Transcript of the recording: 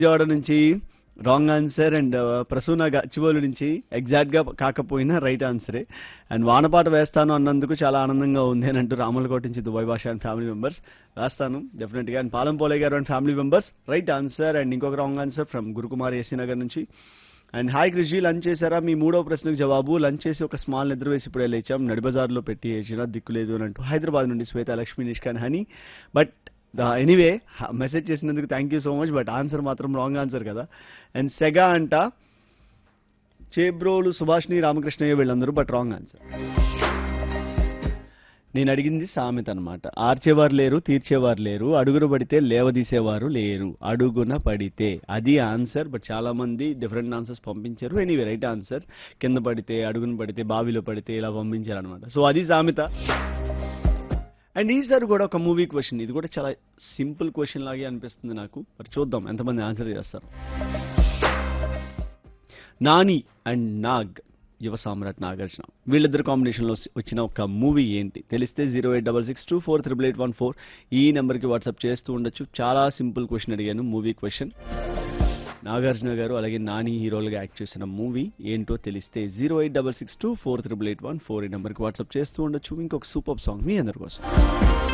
విజయవాడ నుంచి wrong answer and Prasuna Gachibowli నుంచి exact గా కాకపోయినా రైట్ ఆన్సరే అండ్ వానపాట వేస్తాను అన్నందుకు చాలా ఆనందంగా ఉంది అని అంటూ రామలకోట నుంచి Dubai Basha and family members వేస్తాను డెఫినెట్ గా అండ్ పాలం పోలే గారు and family members right answer and ఇంకొక wrong answer from Gurukumar AC Nagar నుంచి అండ్ హాయ్ కృషి లంచ్ చేశారా మీ మూడో ప్రశ్నకు జవాబు లంచ్ చేసి ఒక స్మాల్ నిద్ర వేసి ఇప్పుడే లేచాం నడిబజార్లో పెట్టి వేసిన దిక్కులేదు అని అంటూ హైదరాబాద్ నుండి శ్వేత లక్ష్మి నిష్కాన్ హనీ బట్ ఎనీవే మెసేజ్ చేసినందుకు thank you so much but answer మాత్రం రాంగ్ ఆన్సర్ కదా అండ్ సెగా అంట చేబ్రోలు సుభాష్ని రామకృష్ణయ్య వీళ్ళందరూ బట్ రాంగ్ ఆన్సర్ నేను అడిగింది సామెత అనమాట ఆర్చేవారు లేరు తీర్చేవారు లేరు అడుగున పడితే లేవదీసేవారు లేరు అడుగున పడితే అది ఆన్సర్ బట్ చాలా మంది డిఫరెంట్ ఆన్సర్స్ పంపించారు ఎనీవే రైట్ ఆన్సర్ కింద పడితే అడుగున పడితే బావిలో పడితే ఇలా పంపించారు అనమాట సో అది సామెత అండ్ ఈసారి కూడా ఒక మూవీ క్వశ్చన్ ఇది కూడా చాలా సింపుల్ క్వశ్చన్ లాగే అనిపిస్తుంది నాకు మరి చూద్దాం ఎంతమంది ఆన్సర్ చేస్తారు నాని అండ్ నాగ్ యువ సామ్రాట్ నాగార్జున వీళ్ళిద్దరు కాంబినేషన్లో వచ్చిన ఒక మూవీ ఏంటి తెలిస్తే zero eight double six two four triple eight one four ఈ నెంబర్కి వాట్సాప్ చేస్తూ ఉండొచ్చు చాలా సింపుల్ క్వశ్చన్ అడిగాను మూవీ క్వశ్చన్ నాగార్జున గారు అలాగే నాని హీరోలుగా యాక్ట్ చేసిన మూవీ ఏంటో తెలిస్తే zero eight double six two four triple eight one four ఈ నెంబర్కి వాట్సాప్ చేస్తూ ఉండొచ్చు ఇంకొక సూపర్ సాంగ్ మీ అందరి కోసం